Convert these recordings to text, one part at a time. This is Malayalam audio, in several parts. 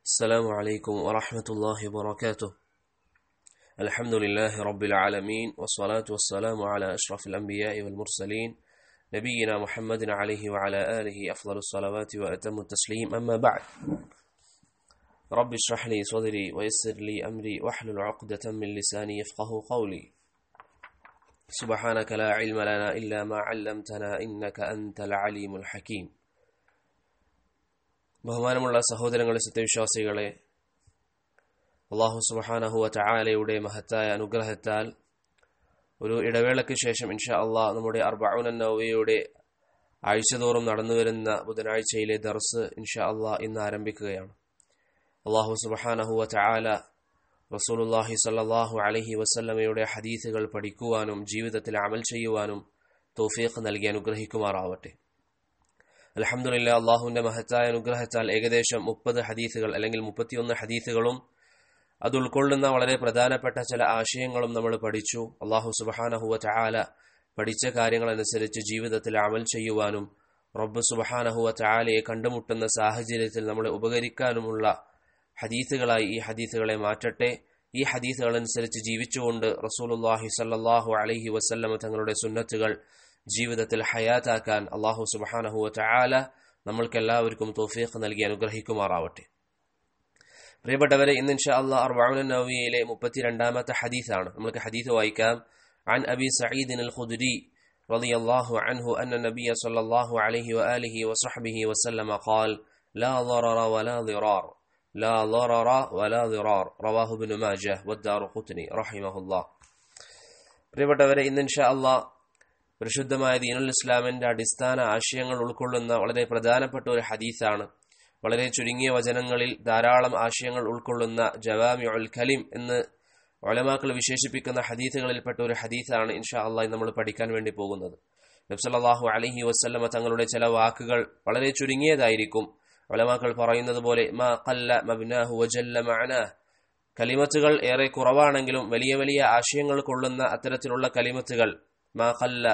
السلام عليكم ورحمة الله وبركاته الحمد لله رب العالمين والصلاة والسلام على أشرف الأنبياء والمرسلين نبينا محمد عليه وعلى آله أفضل الصلوات وأتم التسليم أما بعد رب اشرح لي صدري ويسر لي أمري واحلل عقدة من لساني يفقه قولي سبحانك لا علم لنا إلا ما علمتنا إنك أنت العليم الحكيم ബഹുമാനമുള്ള സഹോദരങ്ങളെ സത്യവിശ്വാസികളെ അള്ളാഹു സുബഹാനഹുവ ചായാലയുടെ മഹത്തായ അനുഗ്രഹത്താൽ ഒരു ഇടവേളയ്ക്ക് ശേഷം ഇൻഷാ അള്ളാഹ് നമ്മുടെ അർബൌനൻ നവയുടെ ആഴ്ചതോറും നടന്നുവരുന്ന ബുധനാഴ്ചയിലെ ദർസ് ഇൻഷാ അള്ളാഹ് ഇന്ന് ആരംഭിക്കുകയാണ് അള്ളാഹു സുബഹാനഹുവ ചായാല റസൂലുല്ലാഹി സല്ലാഹു അലഹി വസല്ലമയുടെ ഹദീസുകൾ പഠിക്കുവാനും ജീവിതത്തിൽ അമൽ ചെയ്യുവാനും തൗഫീഖ് നൽകി അനുഗ്രഹിക്കുമാറാവട്ടെ അലഹമുല്ല അള്ളാഹുവിന്റെ മഹത്തായ അനുഗ്രഹത്താൽ ഏകദേശം മുപ്പത് ഹദീസുകൾ അല്ലെങ്കിൽ മുപ്പത്തിയൊന്ന് ഹദീസുകളും അത് ഉൾക്കൊള്ളുന്ന വളരെ പ്രധാനപ്പെട്ട ചില ആശയങ്ങളും നമ്മൾ പഠിച്ചു അള്ളാഹു സുബഹാനഹുവ ചായാല പഠിച്ച കാര്യങ്ങളനുസരിച്ച് ജീവിതത്തിൽ അമൽ ചെയ്യുവാനും റബ്ബ് സുബഹാനഹുവ ചായാലയെ കണ്ടുമുട്ടുന്ന സാഹചര്യത്തിൽ നമ്മളെ ഉപകരിക്കാനുമുള്ള ഹദീസുകളായി ഈ ഹദീസുകളെ മാറ്റട്ടെ ഈ ഹദീസുകളനുസരിച്ച് ജീവിച്ചുകൊണ്ട് റസൂലുല്ലാഹി സല്ലാഹു അലഹി വസല്ലമ തങ്ങളുടെ സുന്നത്തുകൾ ജീവിതത്തിൽ ഹയാത്താക്കാൻ അള്ളാഹു സുബാനഹുവ ചായാല നമ്മൾക്കെല്ലാവർക്കും തോഫീഖ് നൽകി അനുഗ്രഹിക്കുമാറാവട്ടെ പ്രിയപ്പെട്ടവരെ ഇന്ന് ഇൻഷാ അള്ളാഹ് അർബാഉൻ നവിയയിലെ മുപ്പത്തിരണ്ടാമത്തെ ഹദീസാണ് നമുക്ക് ഹദീസ് വായിക്കാം عن أبي سعيد الخدري رضي الله عنه أن النبي صلى الله عليه وآله وصحبه وسلم قال لا ضرر ولا ضرار لا ضرر ولا ضرار رواه ابن ماجه والدار قطني رحمه الله പ്രിയപ്പെട്ടവരെ ഇന്ന് ഇൻഷാ അള്ളാഹ് പരിശുദ്ധമായ ദീനുൽ ഇസ്ലാമിന്റെ അടിസ്ഥാന ആശയങ്ങൾ ഉൾക്കൊള്ളുന്ന വളരെ പ്രധാനപ്പെട്ട ഒരു ഹദീസാണ് വളരെ ചുരുങ്ങിയ വചനങ്ങളിൽ ധാരാളം ആശയങ്ങൾ ഉൾക്കൊള്ളുന്ന ജവാമി ഉൽ ഖലിം എന്ന് ഒലമാക്കൾ വിശേഷിപ്പിക്കുന്ന ഹദീസുകളിൽപ്പെട്ട ഒരു ഹദീസാണ് ഇൻഷാ അള്ളാഹ് നമ്മൾ പഠിക്കാൻ വേണ്ടി പോകുന്നത് നബ്സല്ലാഹു അലഹി വസ്ല്ലമ തങ്ങളുടെ ചില വാക്കുകൾ വളരെ ചുരുങ്ങിയതായിരിക്കും ഒലമാക്കൾ പറയുന്നത് പോലെ മാ കല്ല മബ്നാഹു വജല്ല മഅനാഹ് കലിമത്തുകൾ ഏറെ കുറവാണെങ്കിലും വലിയ വലിയ ആശയങ്ങൾ കൊള്ളുന്ന അത്തരത്തിലുള്ള കലിമത്തുകൾ മാ കല്ല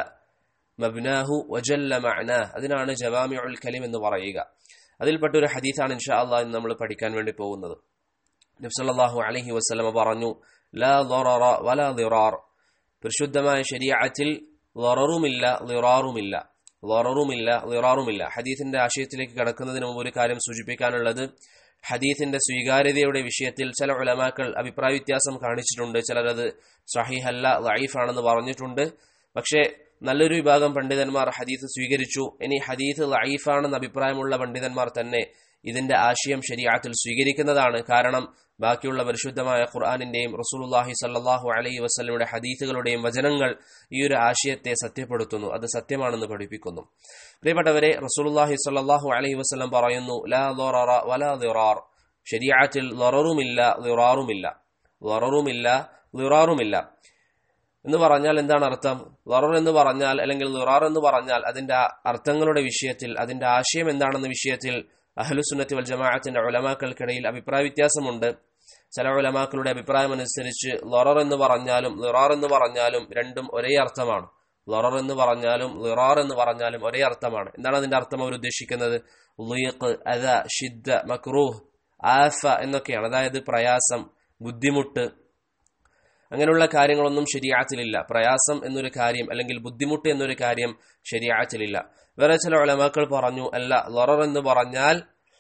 മബ്നാഹു വജല്ല മഅനാഹ് അതിനാണ് ജവാമി ഉൽ കലിം എന്ന് പറയുക അതിൽപ്പെട്ട ഒരു ഹദീസാണ് ഇൻഷാ അള്ളാഹ് നമ്മൾ പഠിക്കാൻ വേണ്ടി പോകുന്നത് നബ്സല്ലാഹു അലഹി വസ്ലമ പറഞ്ഞു ലാ ضرر വല ളിറാർ പരിശുദ്ധമായ ശരീഅത്തിൽ ളററുമില്ല ളിറാറുമില്ല ളററുമില്ല ളിറാറുമില്ല ഹദീസിന്റെ ആശയത്തിലേക്ക് കടക്കുന്നതിന് മുമ്പ് ഒരു കാര്യം സൂചിപ്പിക്കാനുള്ളത് ഹദീസിന്റെ സ്വീകാര്യതയുടെ വിഷയത്തിൽ ചില ഉലമാക്കൾ അഭിപ്രായ വ്യത്യാസം കാണിച്ചിട്ടുണ്ട് ചിലരത് സഹീഹല്ല ലൈഫാണെന്ന് പറഞ്ഞിട്ടുണ്ട് പക്ഷേ നല്ലൊരു വിഭാഗം പണ്ഡിതന്മാർ ഹദീസ് സ്വീകരിച്ചു ഇനി ഹദീസ് ലൈഫാണെന്ന് അഭിപ്രായമുള്ള പണ്ഡിതന്മാർ തന്നെ ഇതിന്റെ ആശയം ശരിയാത്തിൽ സ്വീകരിക്കുന്നതാണ് കാരണം ബാക്കിയുള്ള പരിശുദ്ധമായ ഖുർആാനിന്റെയും റസൂലുല്ലാഹി സല്ലാഹു അലൈഹി വസ്ലമിയുടെ ഹദീസുകളുടെയും വചനങ്ങൾ ഈ ഒരു ആശയത്തെ സത്യപ്പെടുത്തുന്നു അത് സത്യമാണെന്ന് പഠിപ്പിക്കുന്നു പ്രിയപ്പെട്ടവരെ റസൂലുല്ലാഹി സല്ലാഹു അലൈഹി വസ്ലം പറയുന്നു ലാ ലൊററ വലാ ലിറാർ ശരിയാത്തിൽ ലൊററുമില്ല ലിറാറുമില്ല ലൊററുമില്ല ലിറാറുമില്ല എന്ന് പറഞ്ഞാൽ എന്താണ് അർത്ഥം ലറർ എന്ന് പറഞ്ഞാൽ അല്ലെങ്കിൽ ലിറാർ എന്ന് പറഞ്ഞാൽ അതിന്റെ അർത്ഥങ്ങളുടെ വിഷയത്തിൽ അതിന്റെ ആശയം എന്താണെന്ന വിഷയത്തിൽ അഹ്ലുസുന്നത്തി വൽ ജമാഅത്തിന്റെ ഉലമാക്കൾക്കിടയിൽ അഭിപ്രായ വ്യത്യാസമുണ്ട് ചില ഉലമാക്കളുടെ അഭിപ്രായം അനുസരിച്ച് ലൊറർ എന്ന് പറഞ്ഞാലും ലിറാർ എന്ന് പറഞ്ഞാലും രണ്ടും ഒരേ അർത്ഥമാണ് ലൊറർ എന്ന് പറഞ്ഞാലും ലിറാർ എന്ന് പറഞ്ഞാലും ഒരേ അർത്ഥമാണ് എന്താണ് അതിന്റെ അർത്ഥം അവർ ഉദ്ദേശിക്കുന്നത് ലീഖ് അത ഷിദ്ദ മക്രൂഹ് ആഫ എന്നൊക്കെയാണ് അതായത് പ്രയാസം ബുദ്ധിമുട്ട് അങ്ങനെയുള്ള കാര്യങ്ങളൊന്നും ശരിയാത്തിലില്ല പ്രയാസം എന്നൊരു കാര്യം അല്ലെങ്കിൽ ബുദ്ധിമുട്ട് എന്നൊരു കാര്യം ശരിയാത്തിലില്ല വേറെ ചില ഉലമാക്കൾ പറഞ്ഞു അല്ല ലൊറർ എന്ന് പറഞ്ഞാൽ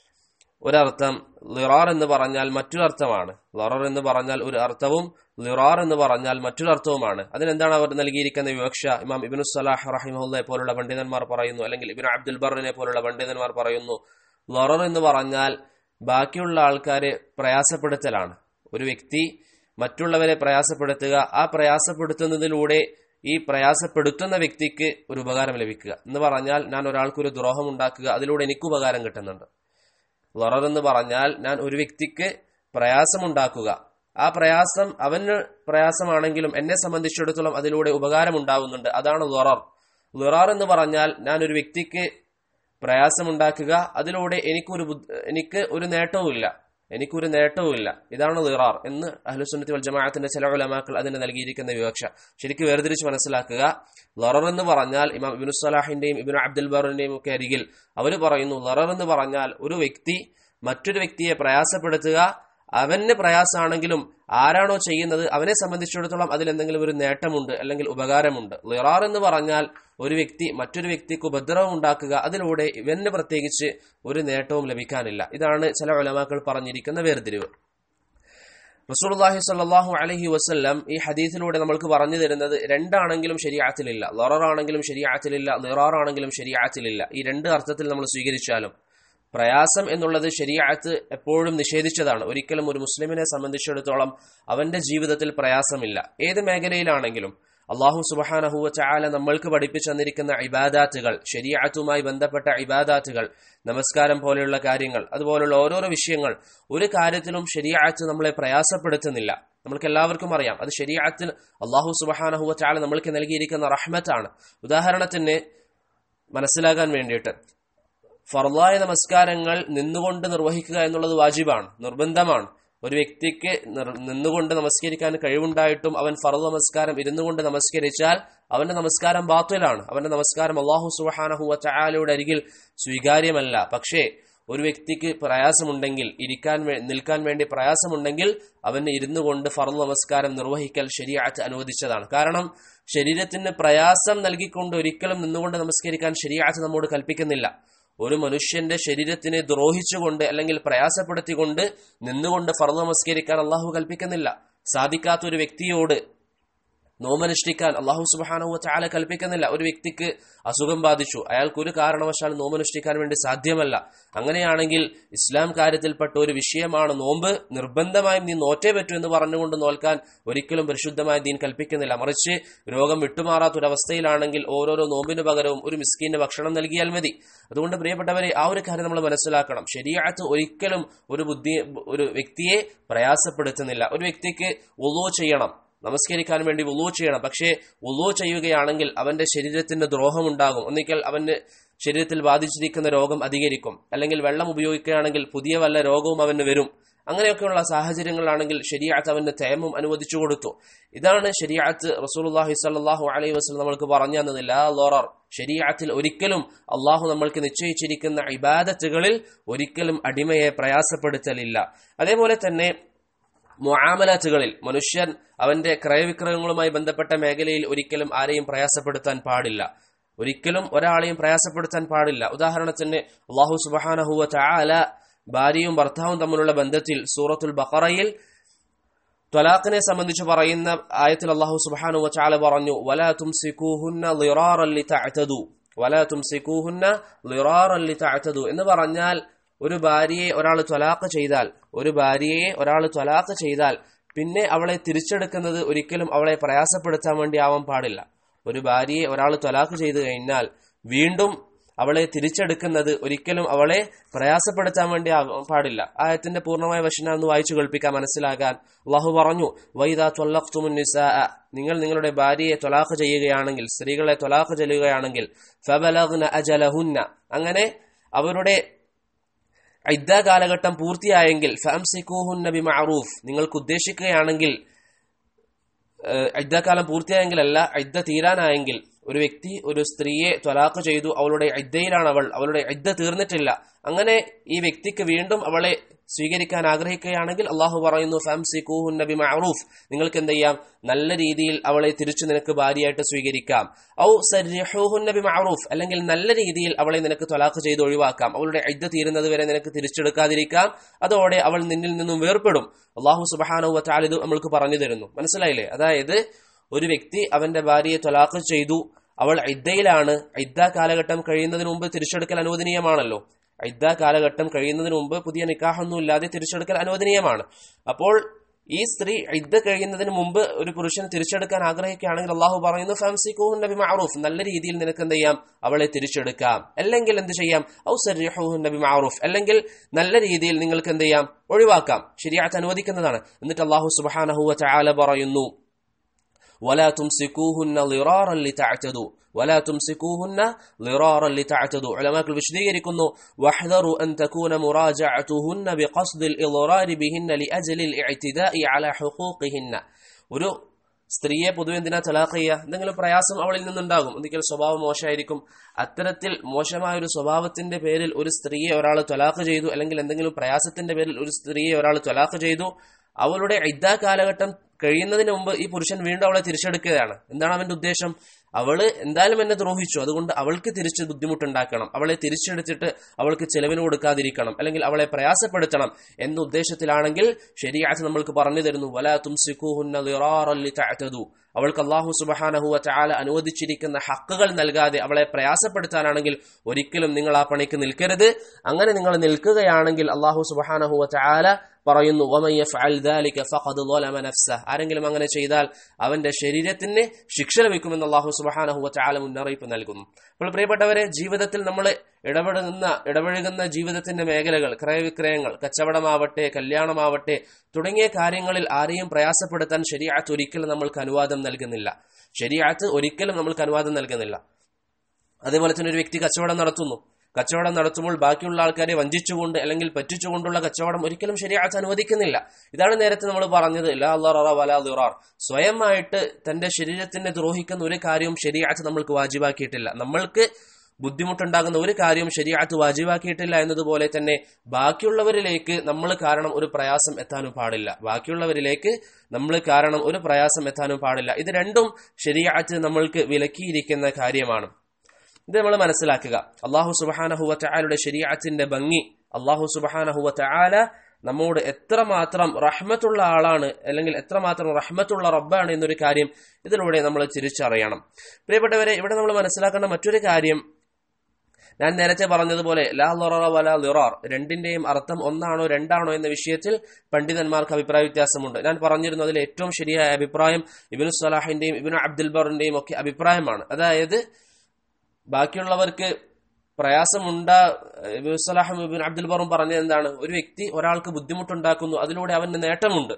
ഒരർത്ഥം ലിറാർ എന്ന് പറഞ്ഞാൽ മറ്റൊരു അർത്ഥമാണ് ലൊറർ എന്ന് പറഞ്ഞാൽ ഒരു അർത്ഥവും ലിറാർ എന്ന് പറഞ്ഞാൽ മറ്റൊരു അർത്ഥവുമാണ് അതിനെന്താണ് അവർ നൽകിയിരിക്കുന്ന വിവക്ഷ ഇമാം ഇബിനു സലാഹ് റഹിമുല്ലയെ പോലുള്ള പണ്ഡിതന്മാർ പറയുന്നു അല്ലെങ്കിൽ ഇബിൻ അബ്ദുൽ ബറിനെ പോലുള്ള പണ്ഡിതന്മാർ പറയുന്നു ലൊറർ എന്ന് പറഞ്ഞാൽ ബാക്കിയുള്ള ആൾക്കാരെ പ്രയാസപ്പെടുത്തലാണ് ഒരു വ്യക്തി മറ്റുള്ളവരെ പ്രയാസപ്പെടുത്തുക ആ പ്രയാസപ്പെടുത്തുന്നതിലൂടെ ഈ പ്രയാസപ്പെടുത്തുന്ന വ്യക്തിക്ക് ഒരു ഉപകാരം ലഭിക്കുക എന്ന് പറഞ്ഞാൽ ഞാൻ ഒരാൾക്കൊരു ദ്രോഹം ഉണ്ടാക്കുക അതിലൂടെ എനിക്ക് ഉപകാരം കിട്ടുന്നുണ്ട് ലറർ എന്ന് പറഞ്ഞാൽ ഞാൻ ഒരു വ്യക്തിക്ക് പ്രയാസമുണ്ടാക്കുക ആ പ്രയാസം അവന് പ്രയാസമാണെങ്കിലും എന്നെ സംബന്ധിച്ചിടത്തോളം അതിലൂടെ ഉപകാരം ഉണ്ടാവുന്നുണ്ട് അതാണ് ലൊറർ ലിറാർ എന്ന് പറഞ്ഞാൽ ഞാൻ ഒരു വ്യക്തിക്ക് പ്രയാസമുണ്ടാക്കുക അതിലൂടെ എനിക്കൊരു എനിക്ക് ഒരു നേട്ടവുമില്ല എനിക്കൊരു നേട്ടവുമില്ല ഇതാണ് ലിറാർ എന്ന് അഹ്ലുസുന്നത്തി വൽ ജമാഅത്തിന്റെ ചില ഉലമാക്കൾ അതിന് നൽകിയിരിക്കുന്ന വിവക്ഷ ശരിക്കും വേർതിരിച്ച് മനസ്സിലാക്കുക ലറർ എന്ന് പറഞ്ഞാൽ ഇമാം ഇബിനു സലാഹിന്റെയും ഇബിനു അബ്ദുൽ ബറിന്റെയും ഒക്കെ അരികിൽ അവർ പറയുന്നു ലറർ എന്ന് പറഞ്ഞാൽ ഒരു വ്യക്തി മറ്റൊരു വ്യക്തിയെ പ്രയാസപ്പെടുത്തുക അവന് പ്രയാസമാണെങ്കിലും ആരാണോ ചെയ്യുന്നത് അവനെ സംബന്ധിച്ചിടത്തോളം അതിൽ എന്തെങ്കിലും ഒരു നേട്ടമുണ്ട് അല്ലെങ്കിൽ ഉപകാരമുണ്ട് ലിറാർ എന്ന് പറഞ്ഞാൽ ഒരു വ്യക്തി മറ്റൊരു വ്യക്തിക്ക് ഉപദ്രവം ഉണ്ടാക്കുക അതിലൂടെ ഇവന് പ്രത്യേകിച്ച് ഒരു നേട്ടവും ലഭിക്കാനില്ല ഇതാണ് ചില ഉലമാക്കൾ പറഞ്ഞിരിക്കുന്ന വേർതിരിവ് റസൂലുള്ളാഹി സ്വല്ലല്ലാഹു അലൈഹി വസല്ലം ഈ ഹദീസിലൂടെ നമ്മൾക്ക് പറഞ്ഞു തരുന്നത് രണ്ടാണെങ്കിലും ശരിയാത്തിലില്ല ലററാണെങ്കിലും ശരിയാത്തിലില്ല ലിറാറാണെങ്കിലും ശരിയാത്തിലില്ല ഈ രണ്ട് അർത്ഥത്തിൽ നമ്മൾ സ്വീകരിച്ചാലും പ്രയാസം എന്നുള്ളത് ശരിയാത്ത് എപ്പോഴും നിഷേധിച്ചതാണ് ഒരിക്കലും ഒരു മുസ്ലിമിനെ സംബന്ധിച്ചിടത്തോളം അവന്റെ ജീവിതത്തിൽ പ്രയാസമില്ല ഏത് മേഖലയിലാണെങ്കിലും അള്ളാഹു സുബഹാനഹുവ ചാല നമ്മൾക്ക് പഠിപ്പിച്ചു തന്നിരിക്കുന്ന ഇബാദാത്തുകൾ ശരിയാത്തുമായി ബന്ധപ്പെട്ട ഇബാദാത്തുകൾ നമസ്കാരം പോലെയുള്ള കാര്യങ്ങൾ അതുപോലുള്ള ഓരോരോ വിഷയങ്ങൾ ഒരു കാര്യത്തിലും ശരിയാത്ത് നമ്മളെ പ്രയാസപ്പെടുത്തുന്നില്ല നമ്മൾക്ക് എല്ലാവർക്കും അറിയാം അത് ശരിയാത്തിൽ അള്ളാഹു സുബഹാനഹുവ ചാല നമ്മൾക്ക് നൽകിയിരിക്കുന്ന റഹ്മത്താണ് ഉദാഹരണത്തിന് മനസ്സിലാകാൻ വേണ്ടിയിട്ട് ഫർലായ നമസ്കാരങ്ങൾ നിന്നുകൊണ്ട് നിർവഹിക്കുക എന്നുള്ളത് വാജിബാണ് നിർബന്ധമാണ് ഒരു വ്യക്തിക്ക് നിന്നുകൊണ്ട് നമസ്കരിക്കാൻ കഴിവുണ്ടായിട്ടും അവൻ ഫർദ് നമസ്കാരം ഇരുന്നു കൊണ്ട് നമസ്കരിച്ചാൽ അവന്റെ നമസ്കാരം ബാത്തിലാണ് അവന്റെ നമസ്കാരം അള്ളാഹു സുബഹാനഹുവ ചാലയുടെ അരികിൽ സ്വീകാര്യമല്ല പക്ഷേ ഒരു വ്യക്തിക്ക് പ്രയാസമുണ്ടെങ്കിൽ ഇരിക്കാൻ നിൽക്കാൻ വേണ്ടി പ്രയാസമുണ്ടെങ്കിൽ അവന് ഇരുന്നു കൊണ്ട് ഫർദ് നമസ്കാരം നിർവഹിക്കൽ ശരിയാറ്റ് അനുവദിച്ചതാണ് കാരണം ശരീരത്തിന് പ്രയാസം നൽകിക്കൊണ്ട് ഒരിക്കലും നിന്നുകൊണ്ട് നമസ്കരിക്കാൻ ശരിയാറ്റ് നമ്മോട് കൽപ്പിക്കുന്നില്ല ഒരു മനുഷ്യന്റെ ശരീരത്തിനെ ദ്രോഹിച്ചുകൊണ്ട് അല്ലെങ്കിൽ പ്രയാസപ്പെടുത്തിക്കൊണ്ട് നിന്നുകൊണ്ട് ഫർദ് നമസ്കരിക്കാൻ അള്ളാഹു കൽപ്പിക്കുന്നില്ല സാധിക്കാത്ത ഒരു വ്യക്തിയോട് നോമനുഷ്ഠിക്കാൻ അള്ളാഹു സുബാനഹു ചാല കൽപ്പിക്കുന്നില്ല ഒരു വ്യക്തിക്ക് അസുഖം ബാധിച്ചു അയാൾക്ക് ഒരു കാരണവശാൽ നോമനുഷ്ഠിക്കാൻ വേണ്ടി സാധ്യമല്ല അങ്ങനെയാണെങ്കിൽ ഇസ്ലാം കാര്യത്തിൽപ്പെട്ട ഒരു വിഷയമാണ് നോമ്പ് നിർബന്ധമായും നീ നോറ്റേ പറ്റൂ എന്ന് പറഞ്ഞുകൊണ്ട് നോൽക്കാൻ ഒരിക്കലും പരിശുദ്ധമായ ദീൻ കൽപ്പിക്കുന്നില്ല മറിച്ച് രോഗം വിട്ടുമാറാത്ത ഒരു അവസ്ഥയിലാണെങ്കിൽ ഓരോരോ നോമ്പിന് പകരവും ഒരു മിസ്കീന് ഭക്ഷണം നൽകിയാൽ മതി അതുകൊണ്ട് പ്രിയപ്പെട്ടവരെ ആ ഒരു കാര്യം നമ്മൾ മനസ്സിലാക്കണം ശരിയാത്ത് ഒരിക്കലും ഒരു ബുദ്ധി ഒരു വ്യക്തിയെ പ്രയാസപ്പെടുത്തുന്നില്ല ഒരു വ്യക്തിക്ക് ഒലോ ചെയ്യണം നമസ്കരിക്കാൻ വേണ്ടി വുളു ചെയ്യണം പക്ഷേ വുളു ചെയ്യുകയാണെങ്കിൽ അവന്റെ ശരീരത്തിന് ദ്രോഹമുണ്ടാകും ഒന്നിക്കൽ അവന് ശരീരത്തിൽ ബാധിച്ചിരിക്കുന്ന രോഗം അധികരിക്കും അല്ലെങ്കിൽ വെള്ളം ഉപയോഗിക്കുകയാണെങ്കിൽ പുതിയ വല്ല രോഗവും അവന് വരും അങ്ങനെയൊക്കെയുള്ള സാഹചര്യങ്ങളാണെങ്കിൽ ശരിയാത്ത് അവന് തേമം അനുവദിച്ചു കൊടുത്തു ഇതാണ് ശരിയാത്ത് റസൂലുള്ളാഹി സ്വല്ലല്ലാഹു അലൈഹി വസല്ലം നമ്മൾക്ക് പറഞ്ഞു തന്നത് ലാ ലോറർ ശരിയാത്തിൽ ഒരിക്കലും അള്ളാഹു നമ്മൾക്ക് നിശ്ചയിച്ചിരിക്കുന്ന ഇബാദത്തുകളിൽ ഒരിക്കലും അടിമയെ പ്രയാസപ്പെടുത്തലില്ല അതേപോലെ തന്നെ മുആമലാത്തുകളിൽ മനുഷ്യൻ അവന്റെ ക്രയവിക്രയങ്ങളുമായി ബന്ധപ്പെട്ട മേഖലയിൽ ഒരിക്കലും ആരെയും പ്രയാസപ്പെടുത്താൻ പാടില്ല ഒരിക്കലും ഒരാളെയും പ്രയാസപ്പെടുത്താൻ പാടില്ല ഉദാഹരണത്തിന് അള്ളാഹു സുബഹാനഹുവ ചാല ഭാര്യയും ഭർത്താവും തമ്മിലുള്ള ബന്ധത്തിൽ സൂറത്തുൽ ബഖറയിൽ ത്വലാഖിനെ സംബന്ധിച്ച് പറയുന്ന ആയത്തിൽ അള്ളാഹു സുബാനു ചാല പറഞ്ഞു വലാ തുംസികൂഹുന്ന ലിറാറല്ലി തഅതദു വലാ തുംസികൂഹുന്ന ലിറാറല്ലി തഅതദു എന്ന് പറഞ്ഞാൽ ഒരു ഭാര്യയെ ഒരാൾ ത്വലാഖ് ചെയ്താൽ ഒരു ഭാര്യയെ ഒരാൾ ത്വലാഖ് ചെയ്താൽ പിന്നെ അവളെ തിരിച്ചെടുക്കുന്നത് ഒരിക്കലും അവളെ പ്രയാസപ്പെടുത്താൻ വേണ്ടി ആവാൻ പാടില്ല ഒരു ഭാര്യയെ ഒരാൾ ത്വലാഖ് ചെയ്തു കഴിഞ്ഞാൽ വീണ്ടും അവളെ തിരിച്ചെടുക്കുന്നത് ഒരിക്കലും അവളെ പ്രയാസപ്പെടുത്താൻ വേണ്ടി ആകാൻ പാടില്ല ആയത്തിന്റെ പൂർണ്ണമായ വശന ഒന്ന് വായിച്ചു കേൾപ്പിക്കാൻ മനസ്സിലാകാൻ അള്ളാഹു പറഞ്ഞു വൈദാ ത്വല്ലഖ്തുമുൻ നിസാ നിങ്ങൾ നിങ്ങളുടെ ഭാര്യയെ ത്വലാഖ് ചെയ്യുകയാണെങ്കിൽ സ്ത്രീകളെ ത്വലാഖ് ചെയ്യുകയാണെങ്കിൽ ഫബലഗ്ന അജലഹുന്ന അങ്ങനെ അവരുടെ ഇദ്ദ കാലഘട്ടം പൂർത്തിയായെങ്കിൽ ഫംസിക്കൂഹുന്ന ബി മഅറൂഫ് നിങ്ങൾക്ക് ഉദ്ദേശിക്കുകയാണെങ്കിൽ ഇദ്ദക്കാലം പൂർത്തിയായെങ്കിൽ അല്ല ഇദ്ദ തീരാനായെങ്കിൽ ഒരു വ്യക്തി ഒരു സ്ത്രീയെ ത്വലാഖ് ചെയ്തു അവളുടെ ഇദ്ദയിലാണ് അവൾ അവളുടെ ഇദ്ദ തീർന്നിട്ടില്ല അങ്ങനെ ഈ വ്യക്തിക്ക് വീണ്ടും അവളെ സ്വീകരിക്കാൻ ആഗ്രഹിക്കുകയാണെങ്കിൽ അള്ളാഹു പറയുന്നു ഫംസിക്കൂഹുൻ നബി മഅറൂഫ് നിങ്ങൾക്ക് എന്ത് ചെയ്യാം നല്ല രീതിയിൽ അവളെ തിരിച്ചു നിനക്ക് ഭാര്യയായിട്ട് സ്വീകരിക്കാം ഔ സരിഹൂഹുൻ നബി മഅറൂഫ് അല്ലെങ്കിൽ നല്ല രീതിയിൽ അവളെ നിനക്ക് ത്വലാഖ് ചെയ്ത് ഒഴിവാക്കാം അവളുടെ ഇദ്ദ തീരുന്നത് വരെ നിനക്ക് തിരിച്ചെടുക്കാതിരിക്കാം അതോടെ അവൾ നിന്നിൽ നിന്നും വേർപ്പെടും അള്ളാഹു സുബഹാനു വറ്റാൽ ഇത് നമ്മൾക്ക് പറഞ്ഞു തരുന്നു മനസ്സിലായില്ലേ അതായത് ഒരു വ്യക്തി അവന്റെ ഭാര്യയെ ത്വലാഖ് ചെയ്തു അവൾ ഇദ്ദയിലാണ് ഇദ്ദ കാലഘട്ടം കഴിയുന്നതിന് മുമ്പ് തിരിച്ചെടുക്കൽ അനുവദനീയമാണല്ലോ ഇദ്ദ കാലഘട്ടം കഴിയുന്നതിന് മുമ്പ് പുതിയ നിക്കാഹൊന്നും ഇല്ലാതെ തിരിച്ചെടുക്കൽ അനുവദനീയമാണ് അപ്പോൾ ഈ സ്ത്രീ ഇദ്ദ കഴിയുന്നതിന് മുമ്പ് ഒരു പുരുഷനെ തിരിച്ചെടുക്കാൻ ആഗ്രഹിക്കുകയാണെങ്കിൽ അള്ളാഹു പറയുന്നു ഫംസിഖൂഹുൻ നബി മഅറൂഫ് നല്ല രീതിയിൽ നിനക്ക് എന്ത് ചെയ്യാം അവളെ തിരിച്ചെടുക്കാം അല്ലെങ്കിൽ എന്ത് ചെയ്യാം ഔ സരിഹൂഹുൻ നബി മഅറൂഫ് അല്ലെങ്കിൽ നല്ല രീതിയിൽ നിങ്ങൾക്ക് എന്ത് ചെയ്യാം ഒഴിവാക്കാം ശരിയായിട്ട് അനുവദിക്കുന്നതാണ് എന്നിട്ട് അള്ളാഹു സുബ്ഹാനഹു വ തആല പറയുന്നു ولا تمسكوهن ضرارا لتعتدوا ولا تمسكوهن ضرارا لتعتدوا علماء വിശദീകരിക്കുന്നു واحذروا أن تكون مراجعتهن بقصد الإضرار بهن لأجل الاعتداء على حقوقهن ഒരു സ്ത്രീയെ പൊതുവെ എന്തിനാ തലാഖ് ചെയ്യുക എന്തെങ്കിലും പ്രയാസം അവളിൽ നിന്നുണ്ടാകും എന്തെങ്കിലും സ്വഭാവം മോശമായിരിക്കും അത്തരത്തിൽ മോശമായ ഒരു സ്വഭാവത്തിന്റെ പേരിൽ ഒരു സ്ത്രീയെ ഒരാൾ ത്വലാഖ് ചെയ്തു അല്ലെങ്കിൽ എന്തെങ്കിലും പ്രയാസത്തിന്റെ പേരിൽ ഒരു സ്ത്രീയെ ഒരാൾ ത്വലാഖ് ചെയ്തു അവളുടെ ഇദ്ദാ കാലഘട്ടം കഴിയുന്നതിന് മുമ്പ് ഈ പുരുഷൻ വീണ്ടും അവളെ തിരിച്ചെടുക്കുകയാണ് എന്താണ് അവന്റെ ഉദ്ദേശം അവള് എന്തായാലും എന്നെ ദ്രോഹിച്ചു അതുകൊണ്ട് അവൾക്ക് തിരിച്ച് ബുദ്ധിമുട്ടുണ്ടാക്കണം അവളെ തിരിച്ചെടുത്തിട്ട് അവൾക്ക് ചെലവിന് കൊടുക്കാതിരിക്കണം അല്ലെങ്കിൽ അവളെ പ്രയാസപ്പെടുത്തണം എന്ന ഉദ്ദേശത്തിലാണെങ്കിൽ ശരിയാത്ത് നമ്മൾക്ക് പറഞ്ഞു തരുന്നു വലാ തുംസിക്കൂഹുന്ന ളിറാറല്ലി തഅ്തദു അവൾക്ക് അള്ളാഹു സുബഹാനഹുവ ചാല അനുവദിച്ചിരിക്കുന്ന ഹക്കുകൾ നൽകാതെ അവളെ പ്രയാസപ്പെടുത്താനാണെങ്കിൽ ഒരിക്കലും നിങ്ങൾ ആ പണിക്ക് നിൽക്കരുത് അങ്ങനെ നിങ്ങൾ നിൽക്കുകയാണെങ്കിൽ അള്ളാഹു സുബഹാനഹുവ ചാല പറയുന്നു ആരെങ്കിലും അങ്ങനെ ചെയ്താൽ അവന്റെ ശരീരത്തിന് ശിക്ഷ ലഭിക്കുമെന്ന് അള്ളാഹു സുബഹാനഹുവ ചാല മുന്നറിയിപ്പ് നൽകുന്നു അപ്പോൾ പ്രിയപ്പെട്ടവരെ ജീവിതത്തിൽ നമ്മൾ ഇടപെടുന്ന ഇടപഴകുന്ന ജീവിതത്തിന്റെ മേഖലകൾ ക്രയവിക്രയങ്ങൾ കച്ചവടമാവട്ടെ കല്യാണമാവട്ടെ തുടങ്ങിയ കാര്യങ്ങളിൽ ആരെയും പ്രയാസപ്പെടുത്താൻ ശരിയാത്ത് ഒരിക്കലും നമ്മൾക്ക് അനുവാദം നൽകുന്നില്ല ശരിയാത്ത് ഒരിക്കലും നമ്മൾക്ക് അനുവാദം നൽകുന്നില്ല അതേപോലെ തന്നെ ഒരു വ്യക്തി കച്ചവടം നടത്തുന്നു കച്ചവടം നടത്തുമ്പോൾ ബാക്കിയുള്ള ആൾക്കാരെ വഞ്ചിച്ചുകൊണ്ട് അല്ലെങ്കിൽ പറ്റിച്ചുകൊണ്ടുള്ള കച്ചവടം ഒരിക്കലും ശരിയാഴ്ച അനുവദിക്കുന്നില്ല ഇതാണ് നേരത്തെ നമ്മൾ പറഞ്ഞത് ലാ വലാ ലിറാർ സ്വയമായിട്ട് തന്റെ ശരീരത്തിനെ ദ്രോഹിക്കുന്ന ഒരു കാര്യവും ശരിയാഴ്ച നമ്മൾക്ക് വാജിബാക്കിയിട്ടില്ല നമ്മൾക്ക് ബുദ്ധിമുട്ടുണ്ടാകുന്ന ഒരു കാര്യവും ശരിയാത്ത് വാജിബാക്കിയിട്ടില്ല എന്നതുപോലെ തന്നെ ബാക്കിയുള്ളവരിലേക്ക് നമ്മൾ കാരണം ഒരു പ്രയാസം എത്താനും പാടില്ല ബാക്കിയുള്ളവരിലേക്ക് നമ്മൾ കാരണം ഒരു പ്രയാസം എത്താനും പാടില്ല ഇത് രണ്ടും ശരിയാത്ത് നമ്മൾക്ക് വിലക്കിയിരിക്കുന്ന കാര്യമാണ് ഇത് നമ്മൾ മനസ്സിലാക്കുക അള്ളാഹു സുബാനഹുവ ചായാലുടെ ശരീരത്തിന്റെ ഭംഗി അള്ളാഹു സുബാനഹുവ ചായാല നമ്മോട് എത്രമാത്രം റഹ്മത്തുള്ള ആളാണ് അല്ലെങ്കിൽ എത്രമാത്രം റഹ്മത്തുള്ള റബ്ബാണ് എന്നൊരു കാര്യം ഇതിലൂടെ നമ്മൾ തിരിച്ചറിയണം പ്രിയപ്പെട്ടവരെ ഇവിടെ നമ്മൾ മനസ്സിലാക്കേണ്ട മറ്റൊരു കാര്യം ഞാൻ നേരത്തെ പറഞ്ഞതുപോലെ ലാ ലൊറ വല ലിറാർ രണ്ടിന്റെയും അർത്ഥം ഒന്നാണോ രണ്ടാണോ എന്ന വിഷയത്തിൽ പണ്ഡിതന്മാർക്ക് അഭിപ്രായ വ്യത്യാസമുണ്ട് ഞാൻ പറഞ്ഞിരുന്നു അതിൽ ഏറ്റവും ശരിയായ അഭിപ്രായം ഇബിനു സലാഹിന്റെയും ഇബിനു അബ്ദുൽ ബറിന്റെയും ഒക്കെ അഭിപ്രായമാണ് അതായത് ബാക്കിയുള്ളവർക്ക് പ്രയാസമുണ്ടാ സലാഹം ഇബിൻ അബ്ദുൽ ബറും പറഞ്ഞത് എന്താണ് ഒരു വ്യക്തി ഒരാൾക്ക് ബുദ്ധിമുട്ടുണ്ടാക്കുന്നു അതിലൂടെ അവന് നേട്ടമുണ്ട്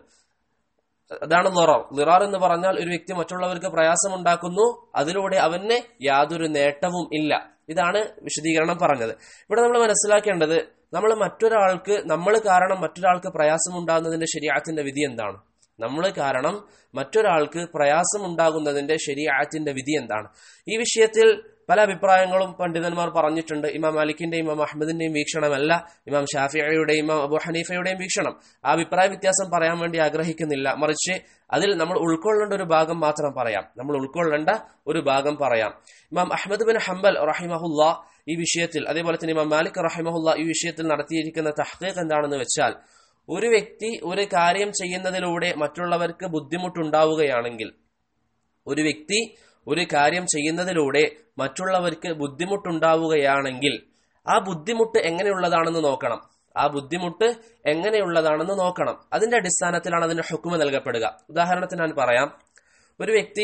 അതാണ് ലിറാർ ലിറാർ എന്ന് പറഞ്ഞാൽ ഒരു വ്യക്തി മറ്റുള്ളവർക്ക് പ്രയാസമുണ്ടാക്കുന്നു അതിലൂടെ അവന് യാതൊരു നേട്ടവും ഇല്ല ഇതാണ് വിശദീകരണം പറഞ്ഞത് ഇവിടെ നമ്മൾ മനസ്സിലാക്കേണ്ടത് നമ്മൾ മറ്റൊരാൾക്ക് നമ്മൾ കാരണം മറ്റൊരാൾക്ക് പ്രയാസമുണ്ടാകുന്നതിന്റെ ശരിയാത്തിന്റെ വിധി എന്താണ് നമ്മൾ കാരണം മറ്റൊരാൾക്ക് പ്രയാസമുണ്ടാകുന്നതിന്റെ ശരിയാത്തിന്റെ വിധി എന്താണ് ഈ വിഷയത്തിൽ പല അഭിപ്രായങ്ങളും പണ്ഡിതന്മാർ പറഞ്ഞിട്ടുണ്ട് ഇമാം മാലിക്കിന്റെയും ഇമാം അഹമ്മദിന്റെയും വീക്ഷണമല്ല ഇമാം ഷാഫിയയുടെയും ഇമാം അബു ഹനീഫയുടെയും വീക്ഷണം ആ അഭിപ്രായ വ്യത്യാസം പറയാൻ വേണ്ടി ആഗ്രഹിക്കുന്നില്ല മറിച്ച് അതിൽ നമ്മൾ ഉൾക്കൊള്ളേണ്ട ഒരു ഭാഗം മാത്രം പറയാം നമ്മൾ ഉൾക്കൊള്ളേണ്ട ഒരു ഭാഗം പറയാം ഇമാം അഹമ്മദ് ബിൻ ഹംബൽ റഹിമഹുല്ല ഈ വിഷയത്തിൽ അതേപോലെ തന്നെ ഇമാം മാലിക് റഹിമഹുല്ല ഈ വിഷയത്തിൽ നടത്തിയിരിക്കുന്ന തഹ്ഖീഖ് എന്താണെന്ന് വെച്ചാൽ ഒരു വ്യക്തി ഒരു കാര്യം ചെയ്യുന്നതിലൂടെ മറ്റുള്ളവർക്ക് ബുദ്ധിമുട്ടുണ്ടാവുകയാണെങ്കിൽ ഒരു വ്യക്തി ഒരു കാര്യം ചെയ്യുന്നതിലൂടെ മറ്റുള്ളവർക്ക് ബുദ്ധിമുട്ടുണ്ടാവുകയാണെങ്കിൽ ആ ബുദ്ധിമുട്ട് എങ്ങനെയുള്ളതാണെന്ന് നോക്കണം ആ ബുദ്ധിമുട്ട് എങ്ങനെയുള്ളതാണെന്ന് നോക്കണം അതിന്റെ അടിസ്ഥാനത്തിലാണ് അതിന്റെ ഹുക്കുമ നൽകപ്പെടുക ഉദാഹരണത്തിന് ഞാൻ പറയാം ഒരു വ്യക്തി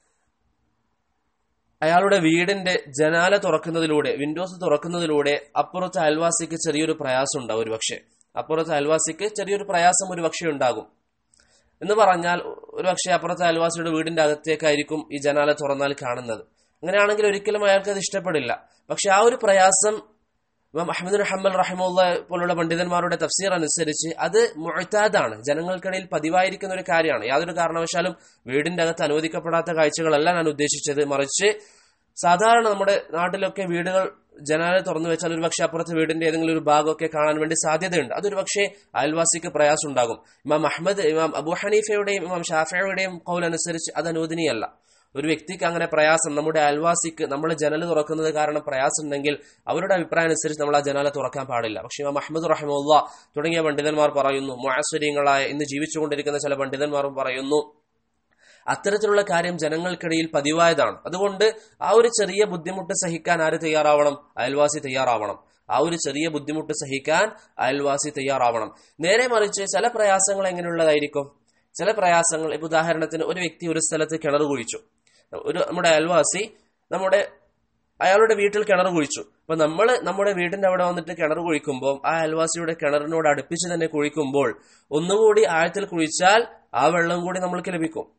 അയാളുടെ വീടിന്റെ ജനാല തുറക്കുന്നതിലൂടെ വിൻഡോസ് തുറക്കുന്നതിലൂടെ അപ്പുറത്തെ അയൽവാസിക്ക് ചെറിയൊരു പ്രയാസം ഉണ്ടാവും ഒരു പക്ഷേ അപ്പുറത്തെ അയൽവാസിക്ക് ചെറിയൊരു പ്രയാസം ഒരു പക്ഷേ ഉണ്ടാകും എന്ന് പറഞ്ഞാൽ ഒരു പക്ഷേ അപ്പുറത്തെ അയൽവാസിയുടെ വീടിന്റെ അകത്തേക്കായിരിക്കും ഈ ജനാല തുറന്നാൽ കാണുന്നത് അങ്ങനെയാണെങ്കിൽ ഒരിക്കലും അയാൾക്ക് അത് ഇഷ്ടപ്പെടില്ല പക്ഷെ ആ ഒരു പ്രയാസം ഇമാം അഹമ്മദ് ഹമ്മൽ റഹിമുള്ള പോലുള്ള പണ്ഡിതന്മാരുടെ തഫ്സീർ അനുസരിച്ച് അത് മുഴത്താദാണ് ജനങ്ങൾക്കിടയിൽ പതിവായിരിക്കുന്ന ഒരു കാര്യമാണ് യാതൊരു കാരണവശാലും വീടിന്റെ അകത്ത് അനുവദിക്കപ്പെടാത്ത കാഴ്ചകളല്ല ഞാൻ ഉദ്ദേശിച്ചത് മറിച്ച് സാധാരണ നമ്മുടെ നാട്ടിലൊക്കെ വീടുകൾ ജനാല തുറന്നു വെച്ചാൽ ഒരു പക്ഷേ അപ്പുറത്തെ വീടിന്റെ ഏതെങ്കിലും ഒരു ഭാഗമൊക്കെ കാണാൻ വേണ്ടി സാധ്യതയുണ്ട് അതൊരു പക്ഷേ അയൽവാസിക്ക് പ്രയാസം ഉണ്ടാകും ഇമാം അഹമ്മദ് ഇമാം അബു ഹനീഫയുടെയും ഇമാം ഷാഫയുടെയും കൗൽ അനുസരിച്ച് അത് അനുവദനീയല്ല ഒരു വ്യക്തിക്ക് അങ്ങനെ പ്രയാസം നമ്മുടെ അയൽവാസിക്ക് നമ്മൾ ജനൽ തുറക്കുന്നത് കാരണം പ്രയാസം ഉണ്ടെങ്കിൽ അവരുടെ അഭിപ്രായം അനുസരിച്ച് നമ്മൾ ആ ജനാല തുറക്കാൻ പാടില്ല പക്ഷേ ഇമാം അഹമ്മദ് റഹമുല്ല തുടങ്ങിയ പണ്ഡിതന്മാർ പറയുന്നു മുഅസ്വരീങ്ങളായ ഇന്ന് ജീവിച്ചുകൊണ്ടിരിക്കുന്ന ചില പണ്ഡിതന്മാരും പറയുന്നു അത്തരത്തിലുള്ള കാര്യം ജനങ്ങൾക്കിടയിൽ പതിവായതാണ് അതുകൊണ്ട് ആ ഒരു ചെറിയ ബുദ്ധിമുട്ട് സഹിക്കാൻ ആര് തയ്യാറാവണം അയൽവാസി തയ്യാറാവണം ആ ഒരു ചെറിയ ബുദ്ധിമുട്ട് സഹിക്കാൻ അയൽവാസി തയ്യാറാവണം നേരെ മറിച്ച് ചില പ്രയാസങ്ങൾ എങ്ങനെയുള്ളതായിരിക്കും ചില പ്രയാസങ്ങൾ ഇപ്പൊ ഉദാഹരണത്തിന് ഒരു വ്യക്തി ഒരു സ്ഥലത്ത് കിണർ കുഴിച്ചു ഒരു നമ്മുടെ അയൽവാസി നമ്മുടെ അയാളുടെ വീട്ടിൽ കിണർ കുഴിച്ചു അപ്പൊ നമ്മൾ നമ്മുടെ വീടിന്റെ അവിടെ വന്നിട്ട് കിണർ കുഴിക്കുമ്പോൾ ആ അയൽവാസിയുടെ കിണറിനോട് അടുപ്പിച്ച് തന്നെ കുഴിക്കുമ്പോൾ ഒന്നുകൂടി ആഴത്തിൽ കുഴിച്ചാൽ ആ വെള്ളം കൂടി നമ്മൾക്ക് ലഭിക്കും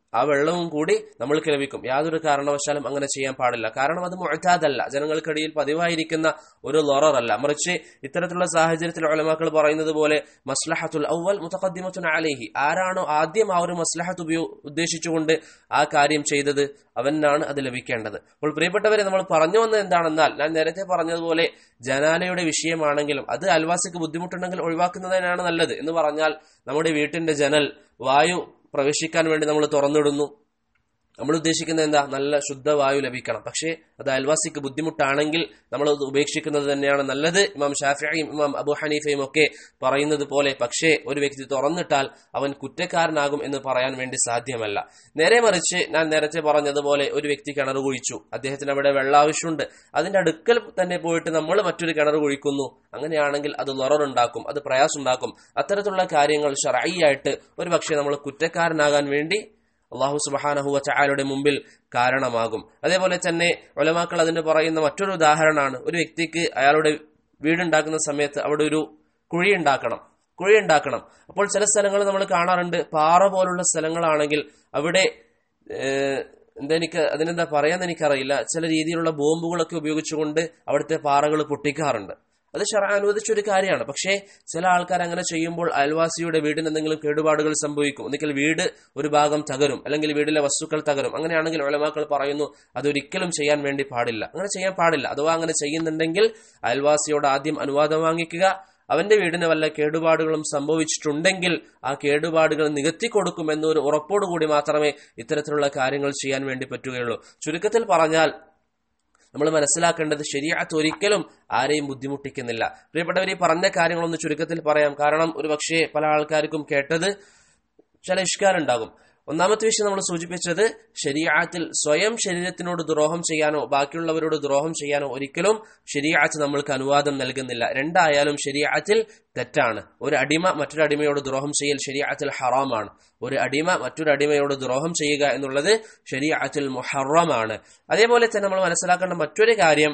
ആ വെള്ളവും കൂടി നമ്മൾക്ക് ലഭിക്കും യാതൊരു കാരണവശാലും അങ്ങനെ ചെയ്യാൻ പാടില്ല കാരണം അത് മുഴത്താതല്ല ജനങ്ങൾക്കിടയിൽ പതിവായിരിക്കുന്ന ഒരു ലൊററല്ല മറിച്ച് ഇത്തരത്തിലുള്ള സാഹചര്യത്തിൽ ഒലമാക്കൾ പറയുന്നത് പോലെ മസ്ലഹത്തുൽ ഔവൽ മുത്തഖദ്ദിമത്തുൻ അലൈഹി ആരാണോ ആദ്യം ആ ഒരു മസ്ലഹത്ത് ഉപയോ ഉദ്ദേശിച്ചുകൊണ്ട് ആ കാര്യം ചെയ്തത് അവനാണ് അത് ലഭിക്കേണ്ടത് അപ്പോൾ പ്രിയപ്പെട്ടവരെ നമ്മൾ പറഞ്ഞു വന്നത് എന്താണെന്നാൽ ഞാൻ നേരത്തെ പറഞ്ഞതുപോലെ ജനാലയുടെ വിഷയമാണെങ്കിലും അത് അയൽവാസിക്ക് ബുദ്ധിമുട്ടുണ്ടെങ്കിൽ ഒഴിവാക്കുന്നതിനാണ് നല്ലത് എന്ന് പറഞ്ഞാൽ നമ്മുടെ വീട്ടിന്റെ ജനൽ വായു പ്രവേശിക്കാൻ വേണ്ടി നമ്മൾ തുറന്നിടുന്നു നമ്മൾ ഉദ്ദേശിക്കുന്നത് എന്താ നല്ല ശുദ്ധവായു ലഭിക്കണം പക്ഷേ അത് അയൽവാസിക്ക് ബുദ്ധിമുട്ടാണെങ്കിൽ നമ്മൾ അത് ഉപേക്ഷിക്കുന്നത് തന്നെയാണ് നല്ലത് ഇമാം ഷാഫിയും ഇമാം അബു ഹനീഫയും ഒക്കെ പറയുന്നത് പോലെ പക്ഷേ ഒരു വ്യക്തി തുറന്നിട്ടാൽ അവൻ കുറ്റക്കാരനാകും എന്ന് പറയാൻ വേണ്ടി സാധ്യമല്ല നേരെ മറിച്ച് ഞാൻ നേരത്തെ പറഞ്ഞതുപോലെ ഒരു വ്യക്തി കിണർ കുഴിച്ചു അദ്ദേഹത്തിന് അവിടെ വെള്ളം ആവശ്യമുണ്ട് അതിന്റെ അടുക്കൽ തന്നെ പോയിട്ട് നമ്മൾ മറ്റൊരു കിണർ കുഴിക്കുന്നു അങ്ങനെയാണെങ്കിൽ അത് ലൊററുണ്ടാക്കും അത് പ്രയാസമുണ്ടാക്കും അത്തരത്തിലുള്ള കാര്യങ്ങൾ ഷറായിയായിട്ട് ഒരു പക്ഷേ നമ്മൾ കുറ്റക്കാരനാകാൻ വേണ്ടി അള്ളാഹു സുബാനഹുവ ചായാലയുടെ മുമ്പിൽ കാരണമാകും അതേപോലെ തന്നെ ഒലമാക്കൾ അതിന് പറയുന്ന മറ്റൊരു ഉദാഹരണമാണ് ഒരു വ്യക്തിക്ക് അയാളുടെ വീടുണ്ടാക്കുന്ന സമയത്ത് അവിടെ ഒരു കുഴി ഉണ്ടാക്കണം കുഴി ഉണ്ടാക്കണം അപ്പോൾ ചില സ്ഥലങ്ങൾ നമ്മൾ കാണാറുണ്ട് പാറ പോലുള്ള സ്ഥലങ്ങളാണെങ്കിൽ അവിടെ എന്താ എനിക്ക് അതിനെന്താ പറയാന്ന് എനിക്കറിയില്ല ചില രീതിയിലുള്ള ബോംബുകളൊക്കെ ഉപയോഗിച്ചുകൊണ്ട് അവിടുത്തെ പാറകൾ പൊട്ടിക്കാറുണ്ട് അത് ഷറ അനുവദിച്ച ഒരു കാര്യമാണ് പക്ഷേ ചില ആൾക്കാർ അങ്ങനെ ചെയ്യുമ്പോൾ അയൽവാസിയുടെ വീടിന് എന്തെങ്കിലും കേടുപാടുകൾ സംഭവിക്കും ഒന്നിക്കൽ വീട് ഒരു ഭാഗം തകരും അല്ലെങ്കിൽ വീടിലെ വസ്തുക്കൾ തകരും അങ്ങനെയാണെങ്കിൽ ഒലമാക്കൾ പറയുന്നു അതൊരിക്കലും ചെയ്യാൻ വേണ്ടി പാടില്ല അങ്ങനെ ചെയ്യാൻ പാടില്ല അഥവാ അങ്ങനെ ചെയ്യുന്നുണ്ടെങ്കിൽ അയൽവാസിയോട് ആദ്യം അനുവാദം വാങ്ങിക്കുക അവന്റെ വീടിന് വല്ല കേടുപാടുകളും സംഭവിച്ചിട്ടുണ്ടെങ്കിൽ ആ കേടുപാടുകൾ നികത്തി കൊടുക്കുമെന്നൊരു ഉറപ്പോടുകൂടി മാത്രമേ ഇത്തരത്തിലുള്ള കാര്യങ്ങൾ ചെയ്യാൻ വേണ്ടി പറ്റുകയുള്ളൂ ചുരുക്കത്തിൽ പറഞ്ഞാൽ നമ്മൾ മനസ്സിലാക്കേണ്ടത് ശരിയാത്ത് ഒരിക്കലും ആരെയും ബുദ്ധിമുട്ടിക്കുന്നില്ല പ്രിയപ്പെട്ടവർ ഈ പറഞ്ഞ കാര്യങ്ങളൊന്ന് ചുരുക്കത്തിൽ പറയാം കാരണം ഒരു പക്ഷേ പല ആൾക്കാർക്കും കേട്ടത് ചില ഇഷ്കാരുണ്ടാകും ഒന്നാമത്തെ വിഷയം നമ്മൾ സൂചിപ്പിച്ചത് ശരിയാത്തിൽ സ്വയം ശരീരത്തിനോട് ദ്രോഹം ചെയ്യാനോ ബാക്കിയുള്ളവരോട് ദ്രോഹം ചെയ്യാനോ ഒരിക്കലും ശരിയാത്ത് നമ്മൾക്ക് അനുവാദം നൽകുന്നില്ല രണ്ടായാലും ശരിയാത്തിൽ തെറ്റാണ് ഒരു അടിമ മറ്റൊരു അടിമയോട് ദ്രോഹം ചെയ്യൽ ശരിയാത്തിൽ ഹറാമാണ് ഒരു അടിമ മറ്റൊരു അടിമയോട് ദ്രോഹം ചെയ്യുക എന്നുള്ളത് ശരിയാത്തിൽ മുഹറമാണ് അതേപോലെ തന്നെ നമ്മൾ മനസ്സിലാക്കേണ്ട മറ്റൊരു കാര്യം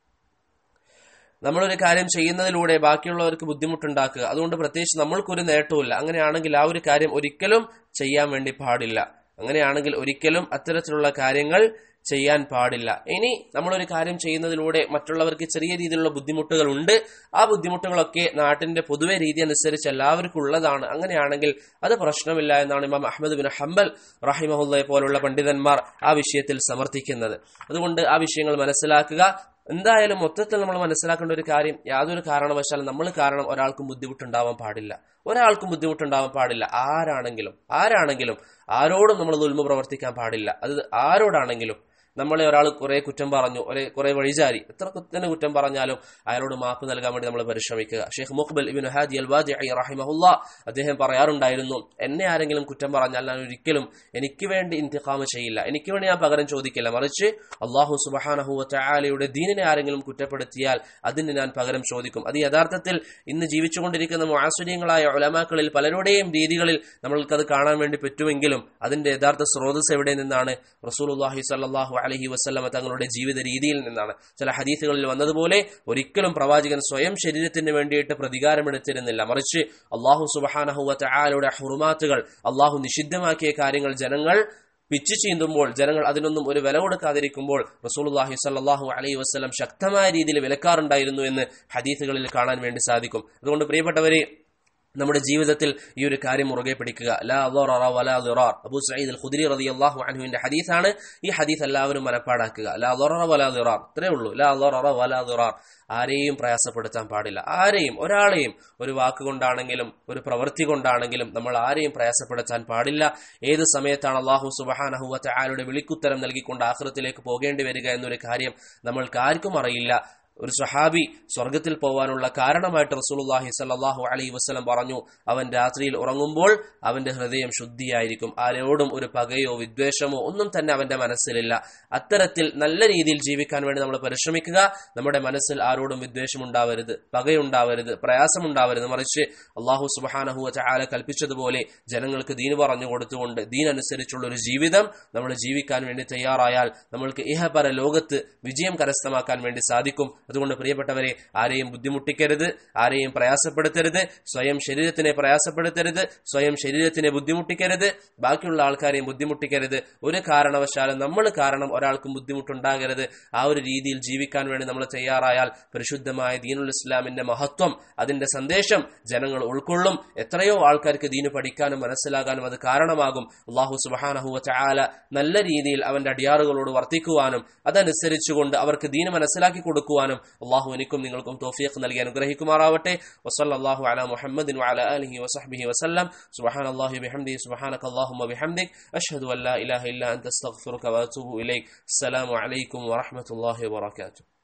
നമ്മളൊരു കാര്യം ചെയ്യുന്നതിലൂടെ ബാക്കിയുള്ളവർക്ക് ബുദ്ധിമുട്ടുണ്ടാക്കുക അതുകൊണ്ട് പ്രത്യേകിച്ച് നമ്മൾക്കൊരു നേട്ടവുമില്ല അങ്ങനെയാണെങ്കിൽ ആ ഒരു കാര്യം ഒരിക്കലും ചെയ്യാൻ വേണ്ടി പാടില്ല അങ്ങനെയാണെങ്കിൽ ഒരിക്കലും അത്തരത്തിലുള്ള കാര്യങ്ങൾ ചെയ്യാൻ പാടില്ല ഇനി നമ്മളൊരു കാര്യം ചെയ്യുന്നതിലൂടെ മറ്റുള്ളവർക്ക് ചെറിയ രീതിയിലുള്ള ബുദ്ധിമുട്ടുകൾ ഉണ്ട് ആ ബുദ്ധിമുട്ടുകളൊക്കെ നാട്ടിന്റെ പൊതുവെ രീതി അനുസരിച്ച് എല്ലാവർക്കും ഉള്ളതാണ് അങ്ങനെയാണെങ്കിൽ അത് പ്രശ്നമില്ല എന്നാണ് ഇമാം അഹമ്മദ് ബിൻ ഹംബൽ റഹിമഹുല്ലയെ പോലുള്ള പണ്ഡിതന്മാർ ആ വിഷയത്തിൽ സമർത്ഥിക്കുന്നത് അതുകൊണ്ട് ആ വിഷയങ്ങൾ മനസ്സിലാക്കുക എന്തായാലും മൊത്തത്തിൽ നമ്മൾ മനസ്സിലാക്കേണ്ട ഒരു കാര്യം യാതൊരു കാരണവശാലും നമ്മൾ കാരണം ഒരാൾക്കും ബുദ്ധിമുട്ടുണ്ടാവാൻ പാടില്ല ഒരാൾക്കും ബുദ്ധിമുട്ടുണ്ടാവാൻ പാടില്ല ആരാണെങ്കിലും ആരാണെങ്കിലും ആരോടും നമ്മൾ ദുൽമ പ്രവർത്തിക്കാൻ പാടില്ല അത് ആരോടാണെങ്കിലും നമ്മളെ ഒരാൾ കുറെ കുറ്റം പറഞ്ഞു ഒരേ കുറെ വഴിചാരി എത്ര തന്നെ കുറ്റം പറഞ്ഞാലും അയാളോട് മാപ്പ് നൽകാൻ വേണ്ടി നമ്മൾ പരിശ്രമിക്കുക ഷെയ്ഖ് മുഖ്ബൽ ഇബിൻ ഹാദി അൽ വാദി റഹിമഹുല്ല അദ്ദേഹം പറയാറുണ്ടായിരുന്നു എന്നെ ആരെങ്കിലും കുറ്റം പറഞ്ഞാൽ ഞാൻ ഒരിക്കലും എനിക്ക് വേണ്ടി ഇന്തിഖാമ ചെയ്യില്ല എനിക്ക് വേണ്ടി ഞാൻ പകരം ചോദിക്കില്ല മറിച്ച് അള്ളാഹു സുബഹാനഹു ചായാലയുടെ ദീനിനെ ആരെങ്കിലും കുറ്റപ്പെടുത്തിയാൽ അതിന് ഞാൻ പകരം ചോദിക്കും അത് യഥാർത്ഥത്തിൽ ഇന്ന് ജീവിച്ചുകൊണ്ടിരിക്കുന്ന മുആസുര്യങ്ങളായ ഉലമാക്കളിൽ പലരുടെയും രീതികളിൽ നമ്മൾക്കത് കാണാൻ വേണ്ടി പറ്റുമെങ്കിലും അതിന്റെ യഥാർത്ഥ സ്രോതസ് എവിടെ നിന്നാണ് റസൂലുള്ളാഹി സ്വല്ലല്ലാഹു അലഹി വസ്ലമ തങ്ങളുടെ ജീവിത രീതിയിൽ നിന്നാണ് ചില ഹദീസുകളിൽ വന്നതുപോലെ ഒരിക്കലും പ്രവാചകൻ സ്വയം ശരീരത്തിന് വേണ്ടിയിട്ട് പ്രതികാരമെടുത്തിരുന്നില്ല മറിച്ച് അള്ളാഹു സുബഹാനഹുവ ആലയുടെ ഹുറുമാത്തുകൾ അള്ളാഹു നിഷിദ്ധമാക്കിയ കാര്യങ്ങൾ ജനങ്ങൾ പിച്ചു ചീന്തുമ്പോൾ ജനങ്ങൾ അതിനൊന്നും ഒരു വില കൊടുക്കാതിരിക്കുമ്പോൾ റസൂലുള്ളാഹി സ്വല്ലല്ലാഹു അലൈഹി വസ്ലം ശക്തമായ രീതിയിൽ വിലക്കാറുണ്ടായിരുന്നു എന്ന് ഹദീസുകളിൽ കാണാൻ വേണ്ടി സാധിക്കും അതുകൊണ്ട് പ്രിയപ്പെട്ടവരെ നമ്മുടെ ജീവിതത്തിൽ ഈ ഒരു കാര്യം മുറുകെ പിടിക്കുക ലാ ളററ വലാ ളിറാർ അബൂ സഈദ് അൽ ഖുദ്രി റളിയല്ലാഹു അൻഹുവിന്റെ ഹദീസാണ് ഈ ഹദീസ് എല്ലാവരും മനപ്പാടാക്കുക ലാ ളററ വലാ ളിറാർ ഇത്രേ ഉള്ളൂ ലാ ളററ വലാ ളിറാർ ആരെയും പ്രയാസപ്പെടുത്താൻ പാടില്ല ആരെയും ഒരാളെയും ഒരു വാക്കുകൊണ്ടാണെങ്കിലും ഒരു പ്രവൃത്തി കൊണ്ടാണെങ്കിലും നമ്മൾ ആരെയും പ്രയാസപ്പെടുത്താൻ പാടില്ല ഏത് സമയത്താണ് അള്ളാഹു സുബഹാനഹുവ ആരുടെ വിളിക്കുത്തരം നൽകിക്കൊണ്ട് ആഹ്റത്തിലേക്ക് പോകേണ്ടി വരിക എന്നൊരു കാര്യം നമ്മൾക്ക് ആർക്കും അറിയില്ല ഒരു സഹാബി സ്വർഗത്തിൽ പോവാനുള്ള കാരണമായിട്ട് റസൂലുള്ളാഹി സല്ലല്ലാഹു അലൈഹി വസല്ലം പറഞ്ഞു അവൻ രാത്രിയിൽ ഉറങ്ങുമ്പോൾ അവന്റെ ഹൃദയം ശുദ്ധിയായിരിക്കും ആരോടും ഒരു പകയോ വിദ്വേഷമോ ഒന്നും തന്നെ അവന്റെ മനസ്സിലില്ല അത്തരത്തിൽ നല്ല രീതിയിൽ ജീവിക്കാൻ വേണ്ടി നമ്മൾ പരിശ്രമിക്കുക നമ്മുടെ മനസ്സിൽ ആരോടും വിദ്വേഷം ഉണ്ടാവരുത് പകയുണ്ടാവരുത് പ്രയാസമുണ്ടാവരുത് മറിച്ച് അള്ളാഹു സുബഹാനഹു ചാല കൽപ്പിച്ചതുപോലെ ജനങ്ങൾക്ക് ദീന് പറഞ്ഞു കൊടുത്തുകൊണ്ട് ദീൻ അനുസരിച്ചുള്ള ഒരു ജീവിതം നമ്മൾ ജീവിക്കാൻ വേണ്ടി തയ്യാറായാൽ നമ്മൾക്ക് ഇഹപര ലോകത്ത് വിജയം കരസ്ഥമാക്കാൻ വേണ്ടി സാധിക്കും അതുകൊണ്ട് പ്രിയപ്പെട്ടവരെ ആരെയും ബുദ്ധിമുട്ടിക്കരുത് ആരെയും പ്രയാസപ്പെടുത്തരുത് സ്വയം ശരീരത്തിനെ പ്രയാസപ്പെടുത്തരുത് സ്വയം ശരീരത്തിനെ ബുദ്ധിമുട്ടിക്കരുത് ബാക്കിയുള്ള ആൾക്കാരെയും ബുദ്ധിമുട്ടിക്കരുത് ഒരു കാരണവശാലും നമ്മൾ കാരണം ഒരാൾക്കും ബുദ്ധിമുട്ടുണ്ടാകരുത് ആ ഒരു രീതിയിൽ ജീവിക്കാൻ വേണ്ടി നമ്മൾ തയ്യാറായാൽ പരിശുദ്ധമായ ദീനുൽ ഇസ്ലാമിന്റെ മഹത്വം അതിന്റെ സന്ദേശം ജനങ്ങൾ ഉൾക്കൊള്ളും എത്രയോ ആൾക്കാർക്ക് ദീന് പഠിക്കാനും മനസ്സിലാകാനും അത് കാരണമാകും അള്ളാഹു സുബാനഹുവ ചാല നല്ല രീതിയിൽ അവന്റെ അടിയാറുകളോട് വർത്തിക്കുവാനും അതനുസരിച്ചുകൊണ്ട് അവർക്ക് ദീന് മനസ്സിലാക്കി കൊടുക്കുവാനും അള്ളാഹു എനിക്കും നിങ്ങൾക്കും തോഫിയക്ക് നൽകി അനുഗ്രഹിക്കുമാറാവട്ടെ വസല്ലാഹു അല മുഹമ്മദിൻ വഅല ആലിഹി വസഹ്ബിഹി വസല്ലം സുബ്ഹാന അല്ലാഹി ബിഹംദി സുബ്ഹാനക അല്ലാഹുമ്മ ബിഹംദിക് അഷ്ഹദു അൻ ലാ ഇലാഹ ഇല്ല അൻത അസ്തഗ്ഫിറുക വഅതൂബു ഇലൈക് അസ്സലാമു അലൈക്കും വറഹ്മത്തുള്ളാഹി വബറകാതുഹു